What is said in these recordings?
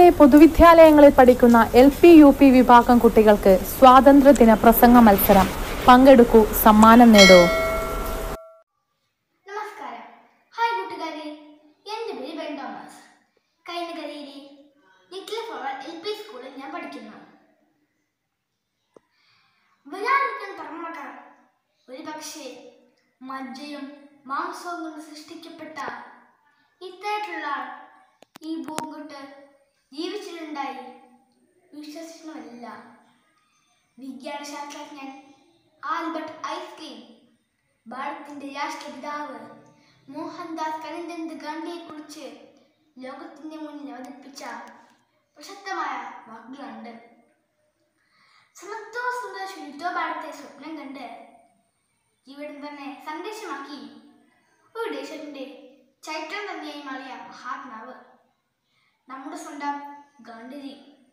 ജില്ലയിലെ പൊതുവിദ്യാലയങ്ങളിൽ പഠിക്കുന്ന L P U P വിഭാഗം കുട്ടികൾക്ക് സ്വാതന്ത്ര്യദിന പ്രസംഗ മത്സരം പങ്കെടുക്കൂ സമ്മാനം നേടൂ നമസ്കാരം ഹായ് കൂട്ടുകാരെ എൻ്റെ പേര് ബെൻ തോമസ് കൈനകരിയിലെ ലിറ്റിൽ ഫ്ലവർ എൽ പി സ്കൂളിൽ ഞാൻ പഠിക്കുന്നു വരാനിരിക്കുന്ന തലമുറക്കാർ ഒരു പക്ഷേ മജ്ജയും മാംസവും കൊണ്ട് സൃഷ്ടിക്കപ്പെട്ട ഇത്തരത്തിലുള്ള ഈ ഭൂങ്കുട്ട് ജീവിച്ചിട്ടുണ്ടായി വിശ്വസിക്കണമല്ല വിജ്ഞാന ശാസ്ത്രജ്ഞൻ ആൽബർട്ട് ഐൻസ്റ്റീൻ ഭാരതത്തിന്റെ രാഷ്ട്രപിതാവ് മോഹൻദാസ് കരംചന്ദ് ഗാന്ധിയെ കുറിച്ച് ലോകത്തിന്റെ മുന്നിൽ അവതരിപ്പിച്ച പ്രശസ്തമായ വാക്കുകളുണ്ട് സമത്വ സുന്ദര ശുചിത്വ ഭാരതത്തെ സ്വപ്നം കണ്ട് ഇവിടെ തന്നെ സന്ദേശമാക്കി ഒരു ദേശത്തിന്റെ ചൈത്രം തന്നെയായി മാറിയ മഹാത്മാവ് നമ്മുടെ സ്വന്തം ഗാന്ധിജി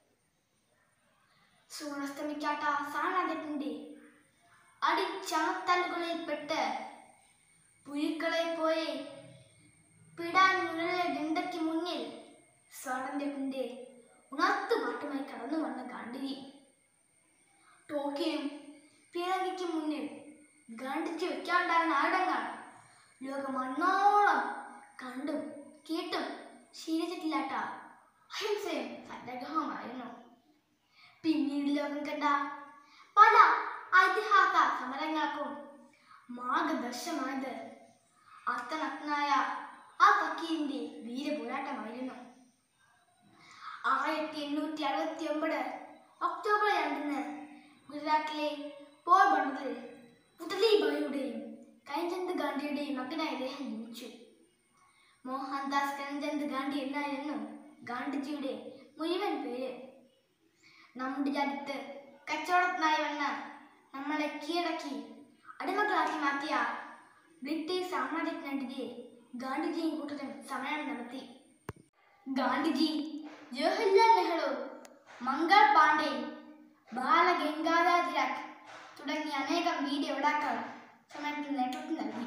സൂണസ്തമിക്കാത്ത സാണാജത്തിന്റെ അടിച്ചമത്തലുകളിൽപ്പെട്ട് പുഴുക്കളെ പോലെ പിടാനുഴലെ ദണ്ഡയ്ക്ക് മുന്നിൽ സ്വാതന്ത്ര്യത്തിന്റെ ഉണർത്തുപാട്ടുമായി കടന്നു വന്ന ഗാന്ധിജി ടോക്കിയും പീരങ്കിക്ക് മുന്നിൽ ഗാന്ധിജി വെക്കാണ്ടായിരുന്ന ആയുധങ്ങൾ ലോകം അന്നോളം കണ്ടും കേട്ടും ശീലിച്ചിട്ടില്ലാത്ത അഹിംസയും സത്യാഗ്രഹമായിരുന്നു പിന്നീട് ലോകം കണ്ട പല ഐതിഹാസിക സമരങ്ങൾക്കും മാർഗദർശമായത് അർത്ഥനഗ്നായ ആ ഫക്കീറിന്റെ വീരപോരാട്ടമായിരുന്നു ആയിരത്തി എണ്ണൂറ്റി അറുപത്തി ഒമ്പത് ഒക്ടോബർ രണ്ടിന് ഗുജറാത്തിലെ പോർബണ്ടറിൽ പുതലിബായിയുടെയും കരംചന്ദ് ഗാന്ധിയുടെയും മകനായി അദ്ദേഹം ജനിച്ചു മോഹൻദാസ് കരംചന്ദ് ഗാന്ധി എന്നായിരുന്നു ഗാന്ധിജിയുടെ മുഴുവൻ പേര് നമ്മുടെ രാജ്യത്ത് കച്ചവടത്തിനായി വന്ന നമ്മളെ കീഴടക്കി അടിമകളാക്കി മാറ്റിയ ബ്രിട്ടീഷ് സാമ്രാജ്യത്തിനെതിരെ ഗാന്ധിജിയും കൂട്ടരും സമരം നടത്തി ഗാന്ധിജി ജവഹർലാൽ നെഹ്റു മംഗൾ പാണ്ഡെ ബാലഗംഗാധര തിലക് തുടങ്ങിയ അനേകം വീര യോദ്ധാക്കൾ സമരത്തിന് നേതൃത്വം നൽകി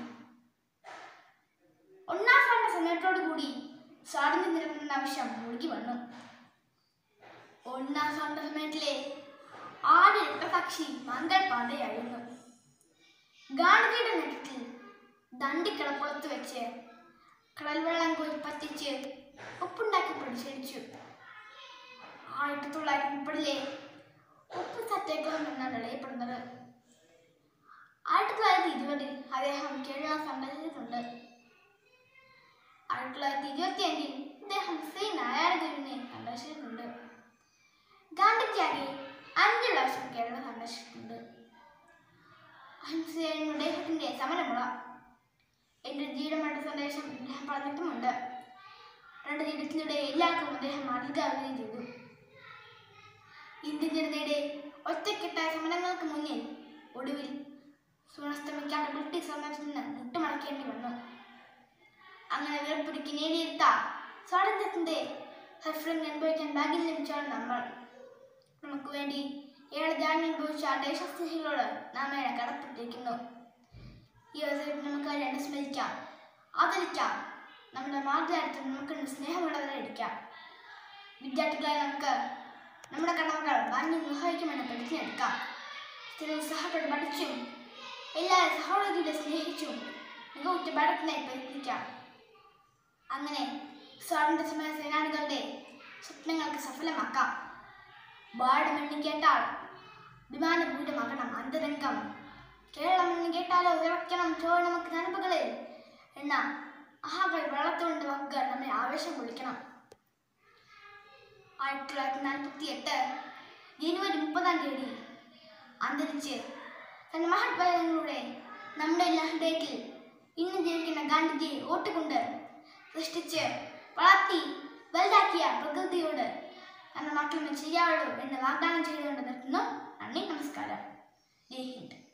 ഒന്നാം സ്വാതന്ത്ര്യ സമയത്തോടു കൂടി സ്വാതന്ത്ര്യം നിലനിർത്തുന്ന ആവശ്യം ഒഴുകി വന്നു ഒന്നാം സ്വാതന്ത്ര്യ സമയത്തിലെ ആദ്യ രക്തസാക്ഷി മംഗൾ പാണ്ഡെയായിരുന്നു ഗാന്ധിജിയുടെ നേതൃത്വത്തിൽ ദണ്ഡിക്കിടപ്പുറത്ത് വെച്ച് കടൽവെള്ളം കോരി പറ്റിച്ച് ഉപ്പുണ്ടാക്കി പ്രതിഷേധിച്ചു ആയിരത്തി തൊള്ളായിരത്തി മുപ്പതിലെ ഉപ്പ് സത്യാഗ്രഹം എന്നാണ് അറിയപ്പെടുന്നത് ആയിരത്തി തൊള്ളായിരത്തി ഇരുപതിൽ അദ്ദേഹം കേരളം സന്ദർശിച്ചിട്ടുണ്ട് ആയിരത്തി തൊള്ളായിരത്തി ഇരുപത്തി അഞ്ചിൽ അദ്ദേഹം ശ്രീ നാരായണ ഗുരുവിനെ സന്ദർശിച്ചിട്ടുണ്ട് ഗാന്ധിജിയാകെ അഞ്ച് പ്രാവശ്യം കേരളം സന്ദർശിച്ചിട്ടുണ്ട് അഹിംസയായിരുന്നു അദ്ദേഹത്തിന്റെ സമരമുള എൻ്റെ ജീവിതമായിട്ട് സന്ദേശം അദ്ദേഹം പറഞ്ഞിട്ടുമുണ്ട് രണ്ട് ജീവിതത്തിലൂടെ എല്ലാവർക്കും അദ്ദേഹം മാതൃകയാവുകയും ചെയ്തു ഇന്ത്യൻ ജനതയുടെ ഒറ്റക്കെട്ടായ സമരങ്ങൾക്ക് മുന്നിൽ ഒടുവിൽ സൂണസ്തമിക്കാത്ത ബ്രിട്ടീഷ് സാമ്രാജ്യത്തിൽ നിന്ന് മുട്ടുമടക്കേണ്ടി വന്നു അങ്ങനെ വേർപിടിക്ക് നേടിയെടുത്ത സ്വാതന്ത്ര്യത്തിന്റെ സഫലം അനുഭവിക്കാൻ ഭാഗ്യം ലഭിച്ചാണ് നമ്മൾ നമുക്ക് വേണ്ടി ഏറെ ധാന്യം അനുഭവിച്ച ദേശസ്നേഹികളോട് നാം ഏറെ കടപ്പെട്ടിരിക്കുന്നു ഈ അവസരത്തിൽ നമുക്ക് അവരെ അനുസ്മരിക്കാം ആദരിക്കാം നമ്മുടെ മാതൃരാജ്യത്തിൽ നമുക്ക് സ്നേഹമുള്ളവരെ ഇരിക്കാം വിദ്യാർത്ഥികളെ നമുക്ക് നമ്മുടെ കടമകൾ മാന്യം നിർവഹിക്കുമെന്ന് പ്രതിജ്ഞയെടുക്കാം സ്ഥിരം സഹപ്പെട്ട് പഠിച്ചും എല്ലാ സഹോദരികളെ സ്നേഹിച്ചും മികവുറ്റ ഭാരതത്തിനായി പ്രയത്നിക്കാം അങ്ങനെ സ്വാതന്ത്ര്യ സമര സേനാനികളുടെ സ്വപ്നങ്ങൾക്ക് സഫലമാക്കാം ഭാരതമെന്ന് കേട്ടാൽ വിമാനഭൂതമാകണം അന്തരംഗം കേരളമെന്ന് കേട്ടാലോ ഇറക്കണം ചോര നമുക്ക് നനമ്പുകളിൽ എന്ന ആകൾ വെള്ളത്തോണ്ട് വാക്കുകൾ നമ്മെ ആവേശം കൊള്ളിക്കണം ആയിരത്തി തൊള്ളായിരത്തി നാൽപ്പത്തി എട്ട് ജനുവരി മുപ്പതാം തീയതി അന്തരിച്ച് തന്റെ മഹത്വങ്ങളിലൂടെ നമ്മുടെ എല്ലാ ഹൃദയത്തിൽ ഇന്ന് ജീവിക്കുന്ന ഗാന്ധിജിയെ ഓട്ടുകൊണ്ട് സൃഷ്ടിച്ച് വളർത്തി വലുതാക്കിയ പ്രകൃതിയോട് നമ്മുടെ മക്കളും ചെയ്യാവുള്ളൂ എന്ന് വാഗ്ദാനം ചെയ്തുകൊണ്ട് നിർത്തുന്നു നന്ദി നമസ്കാരം ജയ് ഹിന്ദ്